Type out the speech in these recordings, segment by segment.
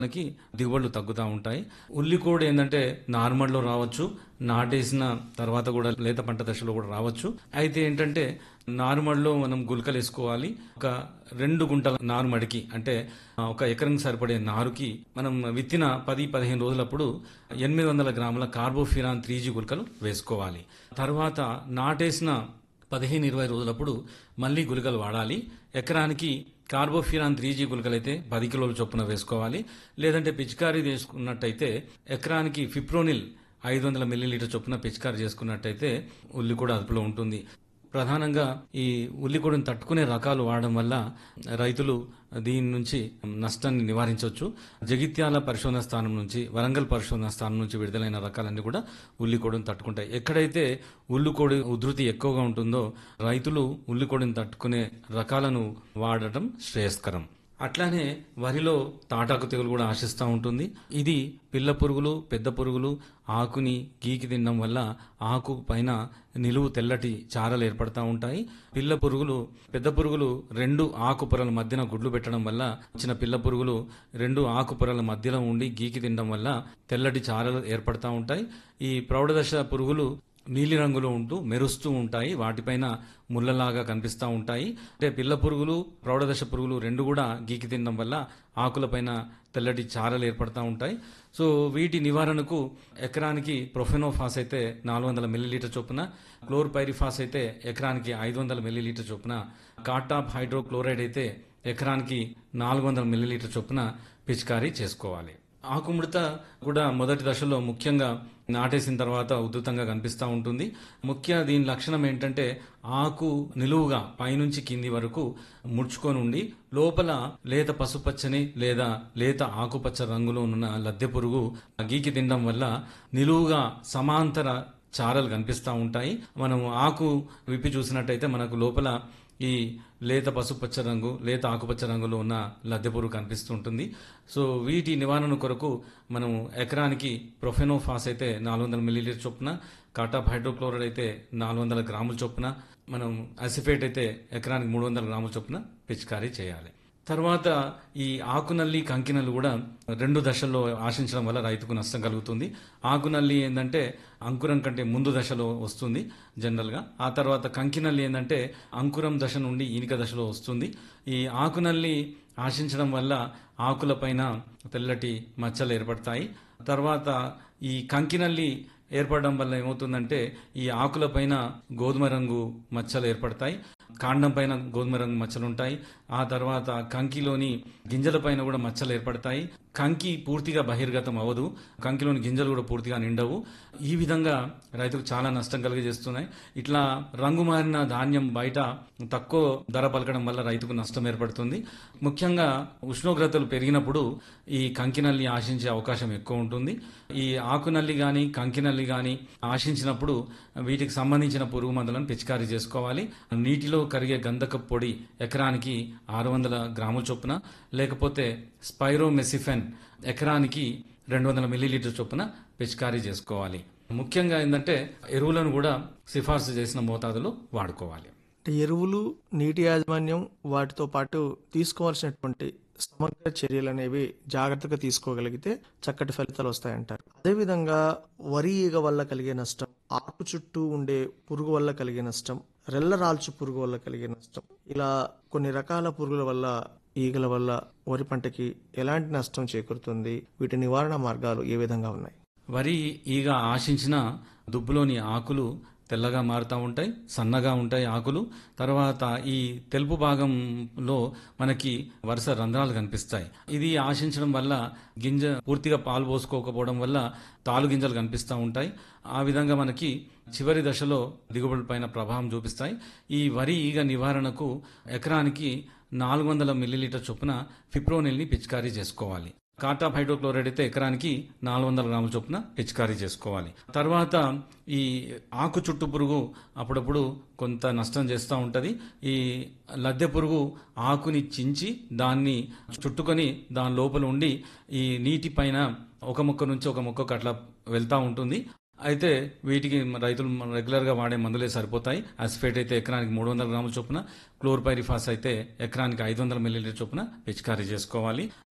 మనకి దిగుబడులు తగ్గుతూ ఉంటాయి ఉల్లి కూడా ఏంటంటే నార్మల్లో రావచ్చు నాటేసిన తర్వాత కూడా లేత పంట దశలో కూడా రావచ్చు అయితే ఏంటంటే నార్మల్లో మనం గులకలు వేసుకోవాలి ఒక రెండు గుంటల నారుమడికి అంటే ఆ, ఒక ఎకరం సరిపడే నారుకి మనం విత్తిన పది పదిహేను రోజులప్పుడు ఎనిమిది వందల గ్రాముల కార్బోఫిరాన్ త్రీ జీ గులకలు వేసుకోవాలి తర్వాత నాటేసిన పదిహేను ఇరవై రోజులప్పుడు మళ్ళీ గుళికలు వాడాలి ఎకరానికి కార్బోఫిరాన్ త్రీ జీ గుళికలు అయితే పది కిలోల చొప్పున వేసుకోవాలి లేదంటే పిచికారీ చేసుకున్నట్టయితే ఎకరానికి ఫిప్రోనిల్ ఐదు వందల మిల్లీలీటర్ చొప్పున పిచికారీ చేసుకున్నట్టయితే ఉల్లి కూడా అదుపులో ఉంటుంది ప్రధానంగా ఈ ఉల్లికొడిని తట్టుకునే రకాలు వాడడం వల్ల రైతులు దీని నుంచి నష్టాన్ని నివారించవచ్చు జగిత్యాల పరిశోధన స్థానం నుంచి వరంగల్ పరిశోధన స్థానం నుంచి విడుదలైన రకాలన్నీ కూడా ఉల్లికొడిని తట్టుకుంటాయి ఎక్కడైతే ఉల్లికొడి ఉధృతి ఎక్కువగా ఉంటుందో రైతులు ఉల్లికొడిని తట్టుకునే రకాలను వాడటం శ్రేయస్కరం అట్లానే వరిలో తాటాకు తెగులు కూడా ఆశిస్తూ ఉంటుంది ఇది పిల్ల పురుగులు పెద్ద పురుగులు ఆకుని గీకి తినడం వల్ల ఆకు పైన నిలువు తెల్లటి చారలు ఏర్పడతా ఉంటాయి పిల్ల పురుగులు పెద్ద పురుగులు రెండు ఆకు పొరల మధ్యన గుడ్లు పెట్టడం వల్ల వచ్చిన పిల్ల పురుగులు రెండు ఆకు పొరల మధ్యలో ఉండి గీకి తినడం వల్ల తెల్లటి చారలు ఏర్పడతా ఉంటాయి ఈ ప్రౌఢదశ పురుగులు నీలి రంగులో ఉంటూ మెరుస్తూ ఉంటాయి వాటిపైన ముళ్ళలాగా కనిపిస్తూ ఉంటాయి అంటే పిల్ల పురుగులు ప్రౌఢదశ పురుగులు రెండు కూడా గీకి తినడం వల్ల ఆకులపైన తెల్లటి చారలు ఏర్పడతా ఉంటాయి సో వీటి నివారణకు ఎకరానికి ప్రొఫెనోఫాస్ అయితే నాలుగు వందల మిల్లీలీటర్ చొప్పున క్లోర్పైరిఫాస్ అయితే ఎకరానికి ఐదు వందల మిల్లీలీటర్ చొప్పున కాటాప్ హైడ్రోక్లోరైడ్ అయితే ఎకరానికి నాలుగు వందల మిల్లీలీటర్ చొప్పున పిచికారీ చేసుకోవాలి ఆకుముడత కూడా మొదటి దశలో ముఖ్యంగా నాటేసిన తర్వాత ఉధృతంగా కనిపిస్తూ ఉంటుంది ముఖ్య దీని లక్షణం ఏంటంటే ఆకు నిలువుగా పైనుంచి కింది వరకు ముడుచుకొని ఉండి లోపల లేత పసుపచ్చని లేదా లేత ఆకుపచ్చ రంగులో ఉన్న లద్దె పురుగు గీకి తినడం వల్ల నిలువుగా సమాంతర చారలు కనిపిస్తూ ఉంటాయి మనం ఆకు విప్పి చూసినట్టయితే మనకు లోపల ఈ లేత పసుపచ్చ రంగు లేత ఆకుపచ్చ రంగులో ఉన్న లద్దె పురుగు కనిపిస్తుంటుంది సో వీటి నివారణ కొరకు మనం ఎకరానికి ప్రొఫెనోఫాస్ అయితే నాలుగు వందల మిల్లీలీటర్ చొప్పున కాటాప్ హైడ్రోక్లోరైడ్ అయితే నాలుగు వందల గ్రాముల చొప్పున మనం అసిఫేట్ అయితే ఎకరానికి మూడు వందల గ్రాముల చొప్పున పిచికారీ చేయాలి తర్వాత ఈ ఆకునల్లి కంకినల్లి కూడా రెండు దశల్లో ఆశించడం వల్ల రైతుకు నష్టం కలుగుతుంది ఆకునల్లి ఏంటంటే అంకురం కంటే ముందు దశలో వస్తుంది జనరల్గా ఆ తర్వాత కంకినల్లి ఏంటంటే అంకురం దశ నుండి ఈనిక దశలో వస్తుంది ఈ ఆకునల్లి ఆశించడం వల్ల ఆకులపైన తెల్లటి మచ్చలు ఏర్పడతాయి తర్వాత ఈ కంకినల్లి ఏర్పడడం వల్ల ఏమవుతుందంటే ఈ ఆకులపైన గోధుమ రంగు మచ్చలు ఏర్పడతాయి కాండం పైన గోధుమ రంగు మచ్చలు ఉంటాయి ఆ తర్వాత కంకిలోని గింజల పైన కూడా మచ్చలు ఏర్పడతాయి కంకి పూర్తిగా బహిర్గతం అవ్వదు కంకిలోని గింజలు కూడా పూర్తిగా నిండవు ఈ విధంగా రైతుకు చాలా నష్టం కలిగజేస్తున్నాయి ఇట్లా రంగు మారిన ధాన్యం బయట తక్కువ ధర పలకడం వల్ల రైతుకు నష్టం ఏర్పడుతుంది ముఖ్యంగా ఉష్ణోగ్రతలు పెరిగినప్పుడు ఈ కంకినల్లి ఆశించే అవకాశం ఎక్కువ ఉంటుంది ఈ ఆకునల్లి కానీ కంకినల్లి కానీ ఆశించినప్పుడు వీటికి సంబంధించిన పురుగు మందులను పిచికారీ చేసుకోవాలి నీటిలో కరిగే గంధక పొడి ఎకరానికి ఆరు వందల గ్రాముల చొప్పున లేకపోతే స్పైరోమెసిఫెన్ ఎకరానికి రెండు వందల మిల్లీలీటర్ చొప్పున పిచికారీ చేసుకోవాలి ముఖ్యంగా ఏంటంటే ఎరువులను కూడా సిఫార్సు చేసిన మోతాదులో వాడుకోవాలి అంటే ఎరువులు నీటి యాజమాన్యం వాటితో పాటు తీసుకోవాల్సినటువంటి సమగ్ర చర్యలు అనేవి జాగ్రత్తగా తీసుకోగలిగితే చక్కటి ఫలితాలు వస్తాయంటారు అదేవిధంగా వరి ఈగ వల్ల కలిగే నష్టం ఆకు చుట్టూ ఉండే పురుగు వల్ల కలిగే నష్టం రెల్ల రాల్చు పురుగు వల్ల కలిగే నష్టం ఇలా కొన్ని రకాల పురుగుల వల్ల ఈగల వల్ల వరి పంటకి ఎలాంటి నష్టం చేకూరుతుంది వీటి నివారణ మార్గాలు ఏ విధంగా ఉన్నాయి వరి ఈగ ఆశించిన దుబ్బులోని ఆకులు తెల్లగా మారుతూ ఉంటాయి సన్నగా ఉంటాయి ఆకులు తర్వాత ఈ తెలుపు భాగంలో మనకి వరుస రంధ్రాలు కనిపిస్తాయి ఇది ఆశించడం వల్ల గింజ పూర్తిగా పాలు పోసుకోకపోవడం వల్ల తాలు గింజలు కనిపిస్తూ ఉంటాయి ఆ విధంగా మనకి చివరి దశలో దిగుబడి పైన ప్రభావం చూపిస్తాయి ఈ వరి ఈగ నివారణకు ఎకరానికి నాలుగు వందల మిల్లీలీటర్ చొప్పున ఫిప్రోనిల్ని పిచికారీ చేసుకోవాలి కాటాప్ హైడ్రోక్లోరైడ్ అయితే ఎకరానికి నాలుగు వందల గ్రాముల చొప్పున పిచికారీ చేసుకోవాలి తర్వాత ఈ ఆకు చుట్టు పురుగు అప్పుడప్పుడు కొంత నష్టం చేస్తూ ఉంటుంది ఈ లద్దె పురుగు ఆకుని చించి దాన్ని చుట్టుకొని దాని లోపల ఉండి ఈ నీటి పైన ఒక మొక్క నుంచి ఒక మొక్కకు అట్లా వెళ్తూ ఉంటుంది అయితే వీటికి రైతులు రెగ్యులర్గా వాడే మందులే సరిపోతాయి అసిఫేట్ అయితే ఎకరానికి మూడు వందల గ్రాముల చొప్పున క్లోర్పైరిఫాస్ అయితే ఎకరానికి ఐదు వందల మిల్లీలీటర్ చొప్పున పిచికారీ చేసుకోవాలి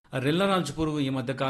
రెల్లరాల్చు పురుగు ఈ మధ్య కాలం